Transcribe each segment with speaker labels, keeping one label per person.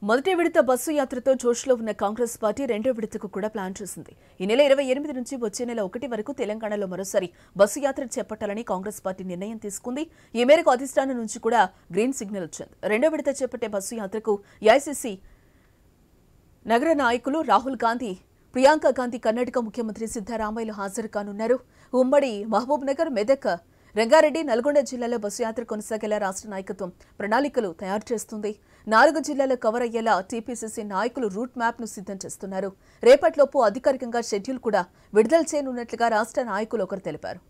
Speaker 1: మొదటి విడత బస్సు యాత్రతో జోష్లో ఉన్న కాంగ్రెస్ పార్టీ రెండో విడతకు కూడా ప్లాన్ చేసింది ఈ నెల ఇరవై ఎనిమిది నుంచి వచ్చే నెల ఒకటి వరకు తెలంగాణలో మరోసారి బస్సు యాత్ర చేపట్టాలని కాంగ్రెస్ పార్టీ నిర్ణయం తీసుకుంది ఈ మేరకు అధిష్టానం నుంచి కూడా గ్రీన్ సిగ్నల్ వచ్చింది రెండో విడత చేపట్టే బస్సు యాత్రకు ఏఐసీసీ నగర నాయకులు రాహుల్ గాంధీ ప్రియాంక గాంధీ కర్ణాటక ముఖ్యమంత్రి సిద్దరామయ్యలు హాజరు కానున్నారు ఉమ్మడి మహబూబ్ నగర్ మెదక్ రంగారెడ్డి నల్గొండ జిల్లాలో బస్సు యాత్ర కొనసాగేలా రాష్ట్ర నాయకత్వం ప్రణాళికలు తయారు చేస్తుంది నాలుగు జిల్లాలో కవర్ అయ్యేలా టీపీసీసీ నాయకులు రూట్ మ్యాప్ ను సిద్ధం చేస్తున్నారు రేపటిలోపు అధికారికంగా షెడ్యూల్ కూడా విడుదల చేయనున్నట్లుగా రాష్ట్ర నాయకులు ఒకరు తెలిపారు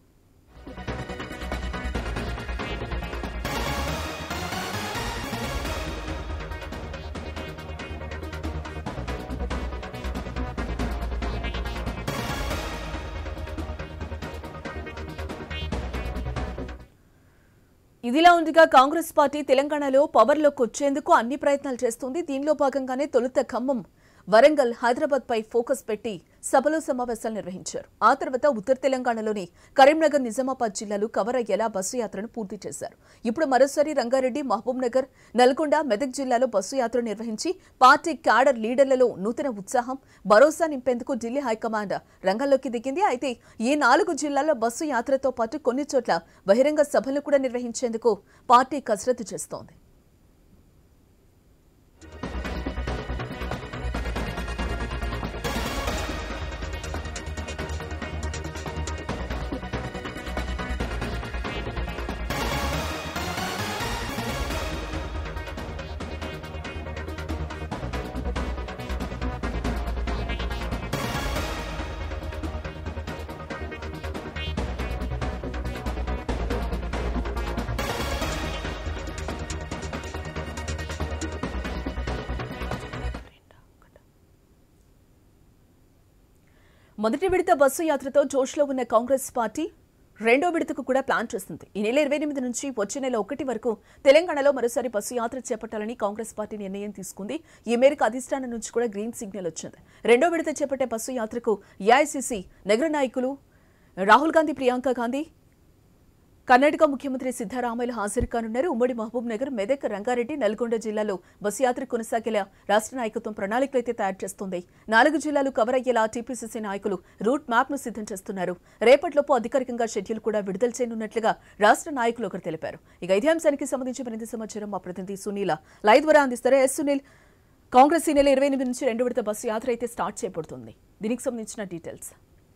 Speaker 1: ఇదిలా ఉండగా కాంగ్రెస్ పార్టీ తెలంగాణలో పవర్లోకి వచ్చేందుకు అన్ని ప్రయత్నాలు చేస్తుంది దీనిలో భాగంగానే తొలుత ఖమ్మం వరంగల్ హైదరాబాద్ పై ఫోకస్ పెట్టి సభలో సమావేశాలు నిర్వహించారు ఆ తర్వాత ఉత్తర తెలంగాణలోని కరీంనగర్ నిజామాబాద్ జిల్లాలు కవర్ అయ్యేలా బస్సు యాత్రను పూర్తి చేశారు ఇప్పుడు మరోసారి రంగారెడ్డి మహబూబ్ నగర్ నల్గొండ మెదక్ జిల్లాలో బస్సు యాత్ర నిర్వహించి పార్టీ క్యాడర్ లీడర్లలో నూతన ఉత్సాహం భరోసా నింపేందుకు ఢిల్లీ హైకమాండ్ రంగంలోకి దిగింది అయితే ఈ నాలుగు జిల్లాల్లో బస్సు యాత్రతో పాటు కొన్ని చోట్ల బహిరంగ సభలు కూడా నిర్వహించేందుకు పార్టీ కసరత్తు చేస్తోంది మొదటి విడత బస్సు యాత్రతో జోష్లో ఉన్న కాంగ్రెస్ పార్టీ రెండో విడతకు కూడా ప్లాన్ చేస్తుంది ఈ నెల ఇరవై ఎనిమిది నుంచి వచ్చే నెల ఒకటి వరకు తెలంగాణలో మరోసారి బస్సు యాత్ర చేపట్టాలని కాంగ్రెస్ పార్టీ నిర్ణయం తీసుకుంది ఈ మేరకు అధిష్టానం నుంచి కూడా గ్రీన్ సిగ్నల్ వచ్చింది రెండో విడత చేపట్టే బస్సు యాత్రకు ఏఐసీసీ నగర నాయకులు రాహుల్ గాంధీ ప్రియాంక గాంధీ కర్ణాటక ముఖ్యమంత్రి సిద్దరామయ్య హాజరు కానున్నారు ఉమ్మడి మహబూబ్ నగర్ మెదక్ రంగారెడ్డి నల్గొండ జిల్లాలో బస్సు యాత్ర కొనసాగేలా రాష్ట్ర నాయకత్వం ప్రణాళికలు అయితే తయారు చేస్తుంది నాలుగు జిల్లాలు కవర్ అయ్యేలా టీపీసీసీ నాయకులు రూట్ మ్యాప్ ను సిద్ధం చేస్తున్నారు రేపటిలోపు అధికారికంగా షెడ్యూల్ కూడా విడుదల చేయనున్నట్లుగా రాష్ట్ర నాయకులు ఒకరు తెలిపారు ఇక ఇదే అంశానికి సంబంధించి మరింత సమాచారం మా ప్రతినిధి సునీల లైవ్ ద్వారా అందిస్తారు ఎస్ సునీల్ కాంగ్రెస్ ఈ నెల ఇరవై ఎనిమిది నుంచి రెండు విడత బస్సు యాత్ర అయితే స్టార్ట్ చేయబడుతుంది దీనికి సంబంధించిన డీటెయిల్స్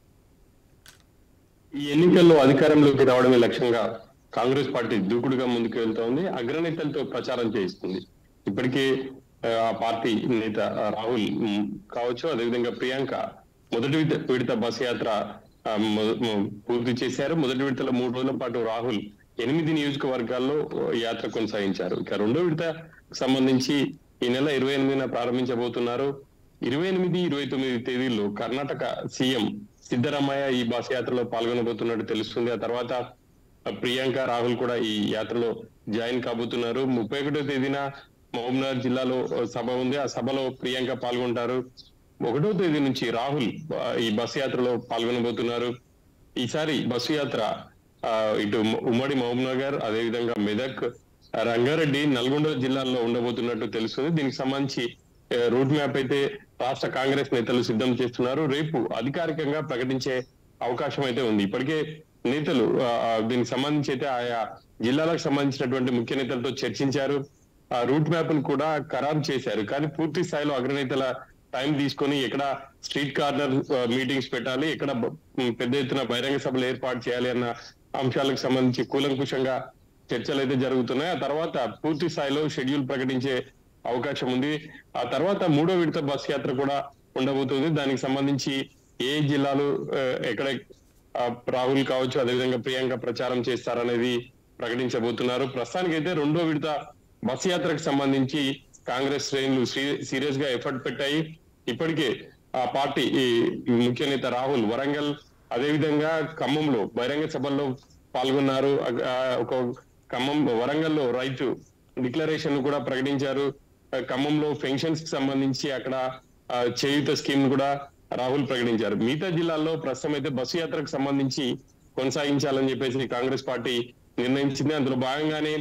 Speaker 2: ఈ ఎన్నికల్లో అధికారంలోకి రావడమే లక్ష్యంగా కాంగ్రెస్ పార్టీ దూకుడుగా ముందుకు వెళ్తోంది అగ్రనేతలతో ప్రచారం చేయిస్తుంది ఇప్పటికే ఆ, ఆ పార్టీ నేత ఆ, రాహుల్ ఉమ్, కావచ్చు అదేవిధంగా ప్రియాంక మొదటి విడత విడత బస్ యాత్ర ఆ, మొ- మొ- పూర్తి చేశారు మొదటి విడతలో మూడు రోజుల పాటు రాహుల్ ఎనిమిది నియోజకవర్గాల్లో యాత్ర కొనసాగించారు ఇక రెండో విడత సంబంధించి ఈ నెల ఇరవై ఎనిమిదిన ప్రారంభించబోతున్నారు ఇరవై ఎనిమిది ఇరవై తొమ్మిది తేదీల్లో కర్ణాటక సీఎం సిద్దరామయ్య ఈ బస్ యాత్రలో పాల్గొనబోతున్నట్టు తెలుస్తుంది ఆ తర్వాత ప్రియాంక రాహుల్ కూడా ఈ యాత్రలో జాయిన్ కాబోతున్నారు ముప్పై ఒకటో తేదీన మహబూబ్నగర్ జిల్లాలో సభ ఉంది ఆ సభలో ప్రియాంక పాల్గొంటారు ఒకటో తేదీ నుంచి రాహుల్ ఆ, ఈ బస్ యాత్రలో పాల్గొనబోతున్నారు ఈసారి బస్సు యాత్ర ఆ, ఇటు ఉమ్మడి మహబూబ్నగర్ అదేవిధంగా మెదక్ రంగారెడ్డి నల్గొండ జిల్లాల్లో ఉండబోతున్నట్టు తెలుస్తుంది దీనికి సంబంధించి ఆ, రూట్ మ్యాప్ అయితే రాష్ట్ర కాంగ్రెస్ నేతలు సిద్ధం చేస్తున్నారు రేపు అధికారికంగా ప్రకటించే అవకాశం అయితే ఉంది ఇప్పటికే నేతలు ఆ, ఆ, దీనికి సంబంధించి అయితే ఆయా జిల్లాలకు సంబంధించినటువంటి ముఖ్య నేతలతో చర్చించారు ఆ రూట్ మ్యాప్ ను కూడా ఖరారు చేశారు కానీ పూర్తి స్థాయిలో అగ్రనేతల టైం తీసుకొని ఎక్కడ స్ట్రీట్ కార్నర్ మీటింగ్స్ పెట్టాలి ఎక్కడ బ- ఉమ్, పెద్ద ఎత్తున బహిరంగ సభలు ఏర్పాటు చేయాలి అన్న అంశాలకు సంబంధించి కూలంకుషంగా చర్చలు అయితే జరుగుతున్నాయి ఆ తర్వాత పూర్తి స్థాయిలో షెడ్యూల్ ప్రకటించే అవకాశం ఉంది ఆ తర్వాత మూడో విడత బస్ యాత్ర కూడా ఉండబోతుంది దానికి సంబంధించి ఏ జిల్లాలు ఆ, ఎక్కడ ఆ, రాహుల్ కావచ్చు అదేవిధంగా ప్రియాంక ప్రచారం చేస్తారనేది ప్రకటించబోతున్నారు ప్రస్తుతానికైతే రెండో విడత బస్ యాత్రకు సంబంధించి కాంగ్రెస్ శ్రేణులు సీరియస్ గా ఎఫర్ట్ పెట్టాయి ఇప్పటికే ఆ పార్టీ ఈ ముఖ్య నేత రాహుల్ వరంగల్ అదేవిధంగా ఖమ్మంలో బహిరంగ సభల్లో పాల్గొన్నారు అగ్- ఆ, ఒక ఖమ్మం వరంగల్లో రైతు డిక్లరేషన్ కూడా ప్రకటించారు ఆ, ఖమ్మంలో పెన్షన్స్ కి సంబంధించి అక్కడ ఆ, చేయూత స్కీమ్ కూడా రాహుల్ ప్రకటించారు మిగతా జిల్లాల్లో ప్రస్తుతం అయితే బస్సు యాత్రకు సంబంధించి కొనసాగించాలని చెప్పేసి కాంగ్రెస్ పార్టీ నిర్ణయించింది అందులో భాగంగానే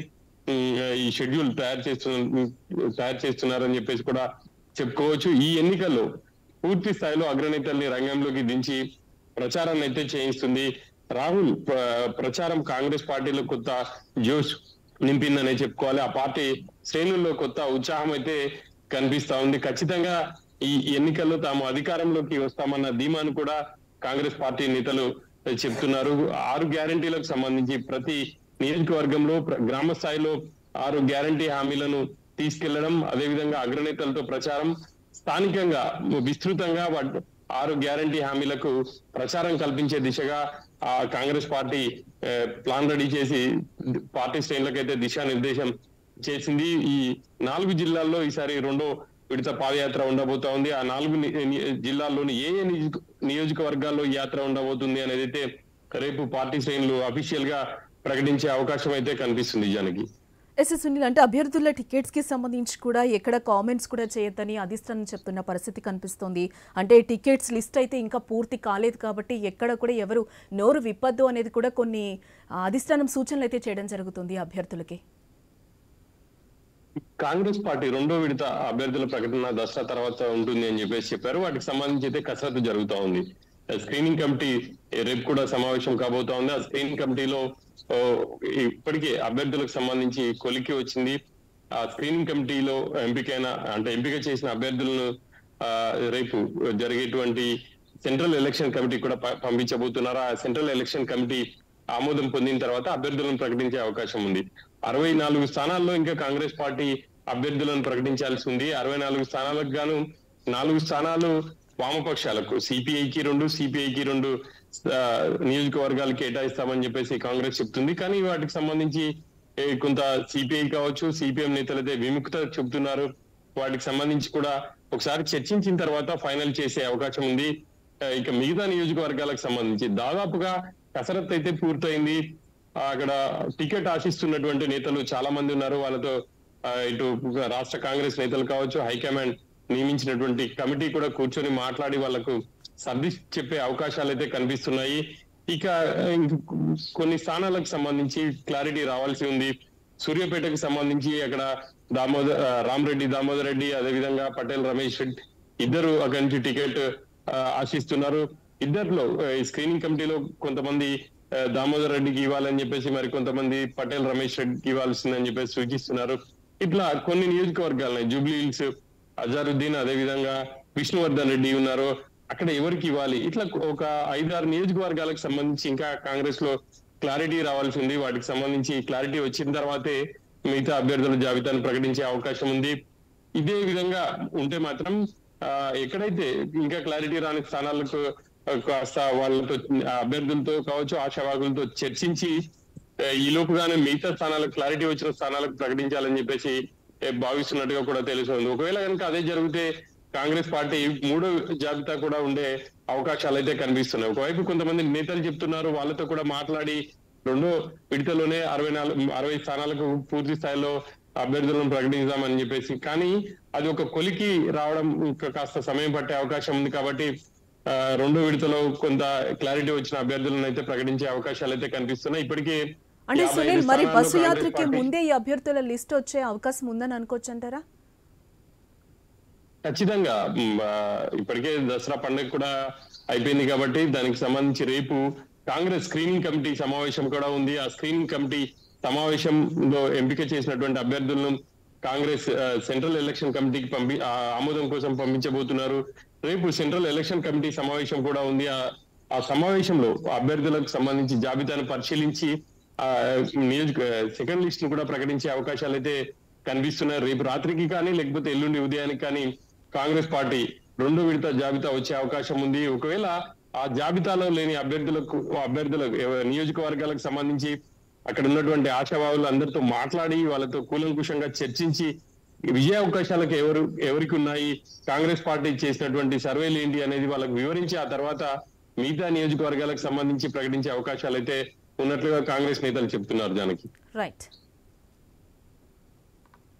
Speaker 2: ఉమ్, ఈ షెడ్యూల్ తయారు చేస్తున్న తయారు చేస్తున్నారని చెప్పేసి కూడా చెప్పుకోవచ్చు ఈ ఎన్నికల్లో పూర్తి స్థాయిలో అగ్రనేతల్ని రంగంలోకి దించి ప్రచారాన్ని అయితే చేయిస్తుంది రాహుల్ ప్ర- ప్రచారం కాంగ్రెస్ పార్టీలో కొత్త జోష్ నింపిందనే చెప్పుకోవాలి ఆ పార్టీ శ్రేణుల్లో కొత్త ఉత్సాహం అయితే కనిపిస్తా ఉంది ఖచ్చితంగా ఈ ఎన్నికల్లో తాము అధికారంలోకి వస్తామన్న ధీమాను కూడా కాంగ్రెస్ పార్టీ నేతలు చెప్తున్నారు ఆరు గ్యారంటీలకు సంబంధించి ప్రతి నియోజకవర్గంలో ప్ర- గ్రామ స్థాయిలో ఆరు గ్యారంటీ హామీలను తీసుకెళ్లడం అదేవిధంగా అగ్రనేతలతో ప్రచారం స్థానికంగా విస్తృతంగా వాట్- ఆరు గ్యారంటీ హామీలకు ప్రచారం కల్పించే దిశగా ఆ కాంగ్రెస్ పార్టీ ఏ, ప్లాన్ రెడీ చేసి పార్టీ శ్రేణులకైతే దిశానిర్దేశం చేసింది ఈ నాలుగు జిల్లాల్లో ఈసారి రెండో విడత పాదయాత్ర ఉండబోతా ఉంది ఆ నాలుగు ని- ని- జిల్లాల్లోని ఏ ఏ నియోజక- నియోజకవర్గాల్లో ఈ యాత్ర ఉండబోతుంది అనేది అయితే రేపు పార్టీ శ్రేణులు అఫీషియల్ గా ప్రకటించే అవకాశం అయితే కనిపిస్తుంది జనకి
Speaker 1: ఎస్ ఎస్ సునీల్ అంటే అభ్యర్థుల టికెట్స్ కి సంబంధించి కూడా ఎక్కడ కామెంట్స్ కూడా చేయొద్దని అధిష్టానం చెప్తున్న పరిస్థితి కనిపిస్తోంది అంటే టికెట్స్ లిస్ట్ అయితే ఇంకా పూర్తి కాలేదు కాబట్టి ఎక్కడ కూడా ఎవరు నోరు విప్పద్దు అనేది కూడా కొన్ని ఆ, అధిష్టానం సూచనలు అయితే చేయడం జరుగుతుంది అభ్యర్థులకి
Speaker 2: కాంగ్రెస్ పార్టీ రెండో విడత అభ్యర్థుల ప్రకటన దసరా తర్వాత ఉంటుంది అని చెప్పేసి చెప్పారు వాటికి సంబంధించి అయితే కసరత్తు జరుగుతా ఉంది స్క్రీనింగ్ కమిటీ రేపు కూడా సమావేశం కాబోతా ఉంది ఆ స్క్రీనింగ్ కమిటీలో ఓ, ఇప్పటికే అభ్యర్థులకు సంబంధించి కొలికి వచ్చింది ఆ స్క్రీనింగ్ కమిటీలో ఎంపికైన అంటే ఎంపిక చేసిన అభ్యర్థులను ఆ, రేపు జరిగేటువంటి సెంట్రల్ ఎలక్షన్ కమిటీ కూడా ప- పంపించబోతున్నారు ఆ సెంట్రల్ ఎలక్షన్ కమిటీ ఆమోదం పొందిన తర్వాత అభ్యర్థులను ప్రకటించే అవకాశం ఉంది అరవై నాలుగు స్థానాల్లో ఇంకా కాంగ్రెస్ పార్టీ అభ్యర్థులను ప్రకటించాల్సి ఉంది అరవై నాలుగు స్థానాలకు గాను నాలుగు స్థానాలు వామపక్షాలకు సిపిఐకి రెండు సిపిఐకి రెండు ఆ, నియోజకవర్గాలు కేటాయిస్తామని చెప్పేసి కాంగ్రెస్ చెప్తుంది కానీ వాటికి సంబంధించి ఏ, కొంత సిపిఐ కావచ్చు సిపిఎం నేతలైతే విముక్త చెబుతున్నారు వాటికి సంబంధించి కూడా ఒకసారి చర్చించిన తర్వాత ఫైనల్ చేసే అవకాశం ఉంది ఆ, ఇక మిగతా నియోజకవర్గాలకు సంబంధించి దాదాపుగా కసరత్తు అయితే పూర్తయింది ఆ, అక్కడ టికెట్ ఆశిస్తున్నటువంటి నేతలు చాలా మంది ఉన్నారు వాళ్ళతో ఆ, ఇటు రాష్ట్ర కాంగ్రెస్ నేతలు కావచ్చు హైకమాండ్ నియమించినటువంటి కమిటీ కూడా కూర్చొని మాట్లాడి వాళ్ళకు సర్ది చెప్పే అవకాశాలు అయితే కనిపిస్తున్నాయి ఇక ఆ, ఇంక కొన్ని స్థానాలకు సంబంధించి క్లారిటీ రావాల్సి ఉంది సూర్యాపేటకు సంబంధించి అక్కడ దామోదర్ ఆ, రామరెడ్డి దామోదర్ రెడ్డి అదేవిధంగా పటేల్ రమేష్ రెడ్డి ఇద్దరు అక్కడి నుంచి టికెట్ ఆ, ఆశిస్తున్నారు ఇద్దరిలో ఆ, ఈ స్క్రీనింగ్ కమిటీలో కొంతమంది ఆ, దామోదర్ రెడ్డికి ఇవ్వాలని చెప్పేసి మరి కొంతమంది పటేల్ రమేష్ రెడ్డికి ఇవ్వాల్సిందని చెప్పేసి సూచిస్తున్నారు ఇట్లా కొన్ని నియోజకవర్గాలని జూబ్లీ హిల్స్ అజారుద్దీన్ అదేవిధంగా విష్ణువర్ధన్ రెడ్డి ఉన్నారు అక్కడ ఎవరికి ఇవ్వాలి ఇట్లా ఒక ఐదారు నియోజకవర్గాలకు సంబంధించి ఇంకా కాంగ్రెస్ లో క్లారిటీ రావాల్సి ఉంది వాటికి సంబంధించి క్లారిటీ వచ్చిన తర్వాతే మిగతా అభ్యర్థుల జాబితాను ప్రకటించే అవకాశం ఉంది ఇదే విధంగా ఉంటే మాత్రం ఆ, ఎక్కడైతే ఇంకా క్లారిటీ రాని స్థానాలకు ఆ, కాస్త వాళ్ళతో ఆ, అభ్యర్థులతో కావచ్చు ఆశావాగులతో చర్చించి ఆ, ఈ లోపుగానే మిగతా స్థానాలకు క్లారిటీ వచ్చిన స్థానాలకు ప్రకటించాలని చెప్పేసి ఏ, భావిస్తున్నట్టుగా కూడా తెలుస్తుంది ఒకవేళ కనుక అదే జరిగితే కాంగ్రెస్ పార్టీ మూడో జాబితా కూడా ఉండే అవకాశాలు అయితే కనిపిస్తున్నాయి ఒకవైపు కొంతమంది నేతలు చెప్తున్నారు వాళ్ళతో కూడా మాట్లాడి రెండో విడతలోనే అరవై నాలుగు అరవై స్థానాలకు పూర్తి స్థాయిలో అభ్యర్థులను ప్రకటించామని చెప్పేసి కానీ అది ఒక కొలికి రావడం ఇంకా కాస్త సమయం పట్టే అవకాశం ఉంది కాబట్టి ఆ, రెండో విడతలో కొంత క్లారిటీ వచ్చిన అభ్యర్థులను అయితే ప్రకటించే అవకాశాలు అయితే కనిపిస్తున్నాయి ఇప్పటికే
Speaker 1: అంటే
Speaker 2: యాభై
Speaker 1: సునీల్
Speaker 2: ఐదు
Speaker 1: మరి
Speaker 2: స్థానాల్లో
Speaker 1: బస్సు
Speaker 2: కాంగ్రెస్
Speaker 1: యాత్రకి
Speaker 2: పార్టీ-
Speaker 1: ముందే ఈ అభ్యర్థుల లిస్ట్ వచ్చే అవకాశం ఉందని అనుకోవచ్చు అంటారా
Speaker 2: ఖచ్చితంగా మ్, ఆ, ఇప్పటికే దసరా పండుగ కూడా అయిపోయింది కాబట్టి దానికి సంబంధించి రేపు కాంగ్రెస్ స్క్రీనింగ్ కమిటీ సమావేశం కూడా ఉంది ఆ స్క్రీనింగ్ కమిటీ సమావేశంలో ఎంపిక చేసినటువంటి అభ్యర్థులను కాంగ్రెస్ ఆ, సెంట్రల్ ఎలక్షన్ కమిటీకి పంపి ఆ, ఆమోదం కోసం పంపించబోతున్నారు రేపు సెంట్రల్ ఎలక్షన్ కమిటీ సమావేశం కూడా ఉంది ఆ ఆ సమావేశంలో అభ్యర్థులకు సంబంధించి జాబితాను పరిశీలించి ఆ నియోజక సెకండ్ లిస్ట్ ను కూడా ప్రకటించే అవకాశాలు అయితే కనిపిస్తున్నాయి రేపు రాత్రికి కానీ లేకపోతే ఎల్లుండి ఉదయానికి కానీ కాంగ్రెస్ పార్టీ రెండో విడత జాబితా వచ్చే అవకాశం ఉంది ఒకవేళ ఆ జాబితాలో లేని అభ్యర్థులకు అభ్యర్థులకు ఎవ- నియోజకవర్గాలకు సంబంధించి అక్కడ ఉన్నటువంటి ఆశావాహులు అందరితో మాట్లాడి వాళ్ళతో కూలంకుషంగా చర్చించి విజయ అవకాశాలకు ఎవరు ఎవరికి ఉన్నాయి కాంగ్రెస్ పార్టీ చేసినటువంటి సర్వేలు ఏంటి అనేది వాళ్ళకు వివరించి ఆ తర్వాత మిగతా నియోజకవర్గాలకు సంబంధించి ప్రకటించే అవకాశాలు అయితే ఉన్నట్లుగా కాంగ్రెస్ నేతలు చెప్తున్నారు జానకి
Speaker 1: రైట్